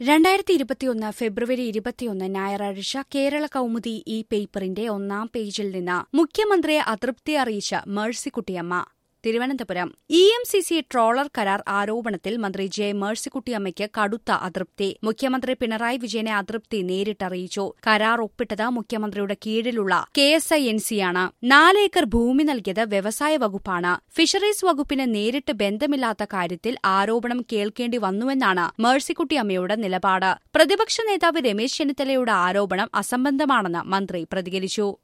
രണ്ടായിരത്തി ഇരുപത്തിയൊന്ന് ഫെബ്രുവരി ഇരുപത്തിയൊന്ന് ഞായറാഴ്ച കേരള കൗമുദി ഈ പേപ്പറിന്റെ ഒന്നാം പേജിൽ നിന്ന് മുഖ്യമന്ത്രിയെ അതൃപ്തി അറിയിച്ച Mercykuttyamma Thiruvananthapuram E M C C trawler കരാർ ആരോപണത്തിൽ മന്ത്രി ജെ മേഴ്സിക്കുട്ടിയമ്മയ്ക്ക് കടുത്ത അതൃപ്തി മുഖ്യമന്ത്രി പിണറായി വിജയനെ അതൃപ്തി നേരിട്ടറിയിച്ചു കരാർ ഒപ്പിട്ടത് മുഖ്യമന്ത്രിയുടെ കീഴിലുള്ള കെ എസ് ഐ എൻ സിയാണ് നാല് ഏക്കർ ഭൂമി നൽകിയത് വ്യവസായ വകുപ്പാണ് ഫിഷറീസ് വകുപ്പിന് നേരിട്ട് ബന്ധമില്ലാത്ത കാര്യത്തിൽ ആരോപണം കേൾക്കേണ്ടി വന്നുവെന്നാണ് മേഴ്സിക്കുട്ടിയമ്മയുടെ നിലപാട് പ്രതിപക്ഷ നേതാവ് രമേശ് ചെന്നിത്തലയുടെ ആരോപണം അസംബന്ധമാണെന്ന് മന്ത്രി പ്രതികരിച്ചു